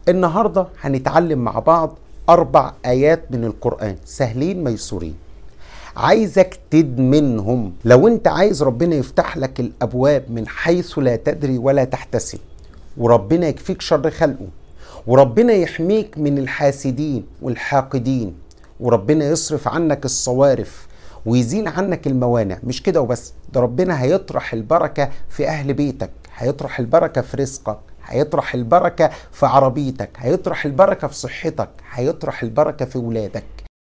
النهارده هنتعلم مع بعض أربع آيات من القرآن سهلين ميسورين عايزك تدمنهم لو انت عايز ربنا يفتح لك الأبواب من حيث لا تدري ولا تحتسب وربنا يكفيك شر خلقه وربنا يحميك من الحاسدين والحاقدين وربنا يصرف عنك الصوارف ويزيل عنك الموانع مش كده وبس ده ربنا هيطرح البركة في أهل بيتك هيطرح البركة في رزقك هيطرح البركة في عربيتك هيطرح البركة في صحتك هيطرح البركة في ولادك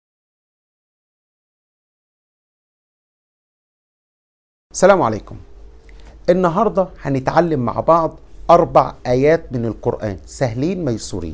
السلام عليكم النهاردة هنتعلم مع بعض أربع آيات من القرآن سهلين ميسورين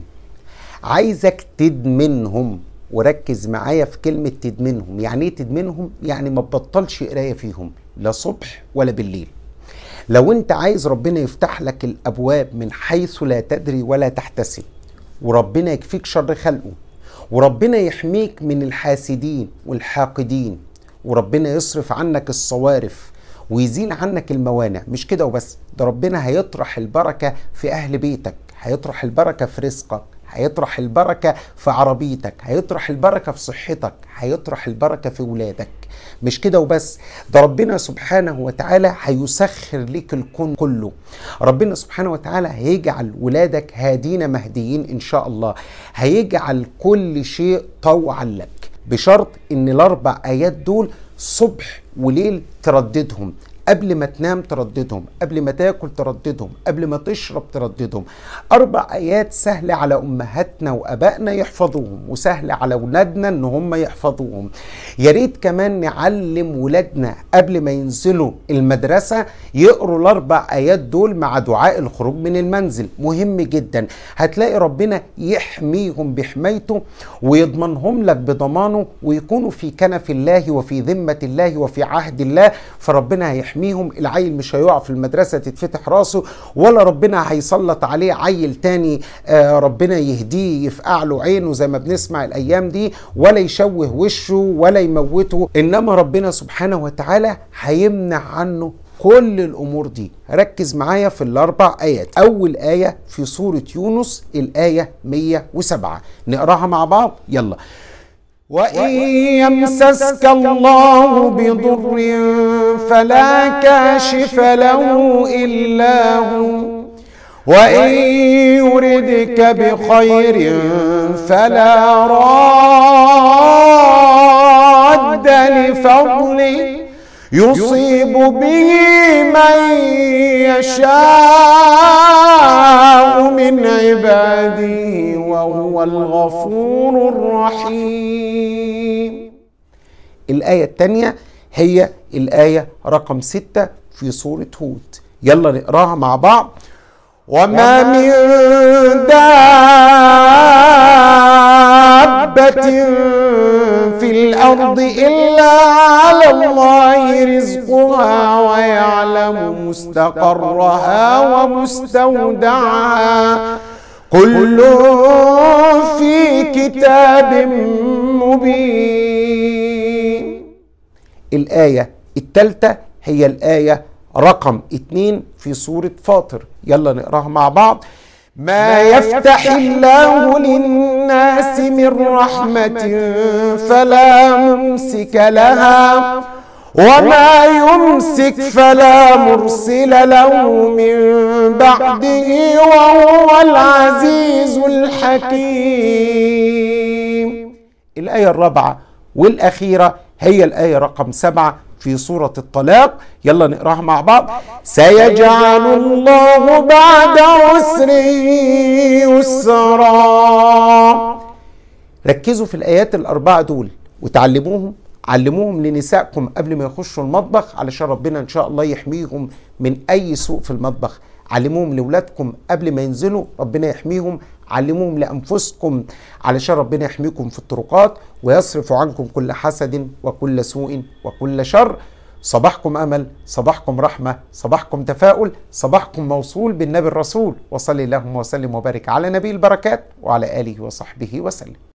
عايزك تدمنهم وركز معايا في كلمة تدمنهم يعني ايه تدمنهم؟ يعني ما تبطلش قراية فيهم لا صبح ولا بالليل لو انت عايز ربنا يفتح لك الابواب من حيث لا تدري ولا تحتسب وربنا يكفيك شر خلقه وربنا يحميك من الحاسدين والحاقدين وربنا يصرف عنك الصوارف ويزيل عنك الموانع مش كده وبس ده ربنا هيطرح البركة في أهل بيتك هيطرح البركة في رزقك هيطرح البركة في عربيتك هيطرح البركة في صحتك هيطرح البركة في ولادك مش كده وبس ده ربنا سبحانه وتعالى هيسخر لك الكون كله ربنا سبحانه وتعالى هيجعل ولادك هادين مهديين ان شاء الله هيجعل كل شيء طوعا لك بشرط ان الاربع ايات دول صبح وليل ترددهم قبل ما تنام ترددهم قبل ما تاكل ترددهم قبل ما تشرب ترددهم اربع ايات سهله على امهاتنا وابائنا يحفظوهم وسهله على اولادنا ان هم يحفظوهم يا ريت كمان نعلم ولادنا قبل ما ينزلوا المدرسه يقروا الاربع ايات دول مع دعاء الخروج من المنزل مهم جدا هتلاقي ربنا يحميهم بحمايته ويضمنهم لك بضمانه ويكونوا في كنف الله وفي ذمه الله وفي عهد الله فربنا هيحميهم يحميهم العيل مش هيقع في المدرسة تتفتح راسه ولا ربنا هيسلط عليه عيل تاني آه ربنا يهديه يفقع له عينه زي ما بنسمع الأيام دي ولا يشوه وشه ولا يموته إنما ربنا سبحانه وتعالى هيمنع عنه كل الأمور دي ركز معايا في الأربع آيات أول آية في سورة يونس الآية 107 نقراها مع بعض يلا وإن يمسسك الله بضر فلا كاشف له إلا هو وإن يردك بخير فلا راد لفضله يصيب به من يشاء من عباده وهو الغفور الرحيم الآية الثانية هي الآية رقم ستة في سورة هود يلا نقراها مع بعض وما من دابة في الأرض إلا على الله رزقها ويعلم مستقرها ومستودعها كل في كتاب مبين الآية الثالثة هي الآية رقم اتنين في سورة فاطر يلا نقراها مع بعض ما يفتح الله للناس من رحمة فلا ممسك لها وما يمسك فلا مرسل له من بعده وهو العزيز الحكيم الآية الرابعة والأخيرة هي الآية رقم سبعة في سورة الطلاق يلا نقراها مع بعض سيجعل الله بعد عسر يسرا ركزوا في الآيات الأربعة دول وتعلموهم علموهم لنسائكم قبل ما يخشوا المطبخ علشان ربنا ان شاء الله يحميهم من اي سوء في المطبخ علموهم لاولادكم قبل ما ينزلوا ربنا يحميهم علموهم لانفسكم علشان ربنا يحميكم في الطرقات ويصرف عنكم كل حسد وكل سوء وكل شر صباحكم امل صباحكم رحمه صباحكم تفاؤل صباحكم موصول بالنبي الرسول وصلي اللهم وسلم وبارك على نبي البركات وعلى اله وصحبه وسلم